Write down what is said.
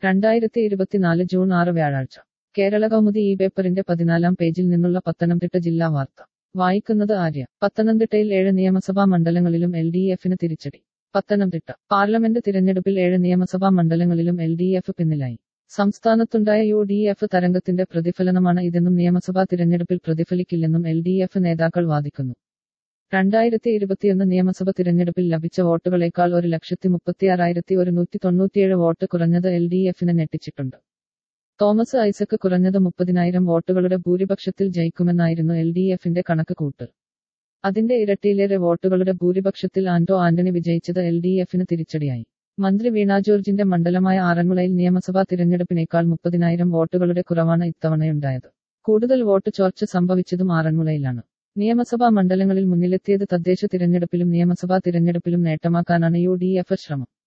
രണ്ടായിരത്തി ഇരുപത്തിനാല് ജൂൺ ആറ് വ്യാഴാഴ്ച കേരള കൗമുദി ഈ പേപ്പറിന്റെ പതിനാലാം പേജിൽ നിന്നുള്ള പത്തനംതിട്ട ജില്ലാ വാർത്ത വായിക്കുന്നത് ആര്യ പത്തനംതിട്ടയിൽ ഏഴ് നിയമസഭാ മണ്ഡലങ്ങളിലും എൽ ഡി എഫിന് തിരിച്ചടി പത്തനംതിട്ട പാർലമെന്റ് തിരഞ്ഞെടുപ്പിൽ ഏഴ് നിയമസഭാ മണ്ഡലങ്ങളിലും എൽ ഡി എഫ് പിന്നിലായി സംസ്ഥാനത്തുണ്ടായ യു ഡി എഫ് തരംഗത്തിന്റെ പ്രതിഫലനമാണ് ഇതെന്നും നിയമസഭാ തിരഞ്ഞെടുപ്പിൽ പ്രതിഫലിക്കില്ലെന്നും എൽ ഡി എഫ് നേതാക്കൾ വാദിക്കുന്നു രണ്ടായിരത്തി ഇരുപത്തിയൊന്ന് നിയമസഭ തിരഞ്ഞെടുപ്പിൽ ലഭിച്ച വോട്ടുകളേക്കാൾ ഒരു ലക്ഷത്തി മുപ്പത്തിയാറായിരത്തി ഒരുന്നൂറ്റി തൊണ്ണൂറ്റിയേഴ് വോട്ട് കുറഞ്ഞത് എൽ ഡി എഫിനെ ഞെട്ടിച്ചിട്ടുണ്ട് തോമസ് ഐസക്ക് കുറഞ്ഞത് മുപ്പതിനായിരം വോട്ടുകളുടെ ഭൂരിപക്ഷത്തിൽ ജയിക്കുമെന്നായിരുന്നു എൽ ഡി എഫിന്റെ കണക്ക് കൂട്ട് അതിന്റെ ഇരട്ടിയിലേറെ വോട്ടുകളുടെ ഭൂരിപക്ഷത്തിൽ ആന്റോ ആന്റണി വിജയിച്ചത് എൽ ഡി എഫിന് തിരിച്ചടിയായി മന്ത്രി വീണ ജോർജിന്റെ മണ്ഡലമായ ആറന്മുളയിൽ നിയമസഭാ തിരഞ്ഞെടുപ്പിനേക്കാൾ മുപ്പതിനായിരം വോട്ടുകളുടെ കുറവാണ് ഇത്തവണയുണ്ടായത് കൂടുതൽ വോട്ട് ചോർച്ച സംഭവിച്ചതും ആറന്മുളയിലാണ് നിയമസഭാ മണ്ഡലങ്ങളിൽ മുന്നിലെത്തിയത് തദ്ദേശ തിരഞ്ഞെടുപ്പിലും നിയമസഭാ തിരഞ്ഞെടുപ്പിലും നേട്ടമാക്കാനാണ് യു ഡി എഫ് ശ്രമം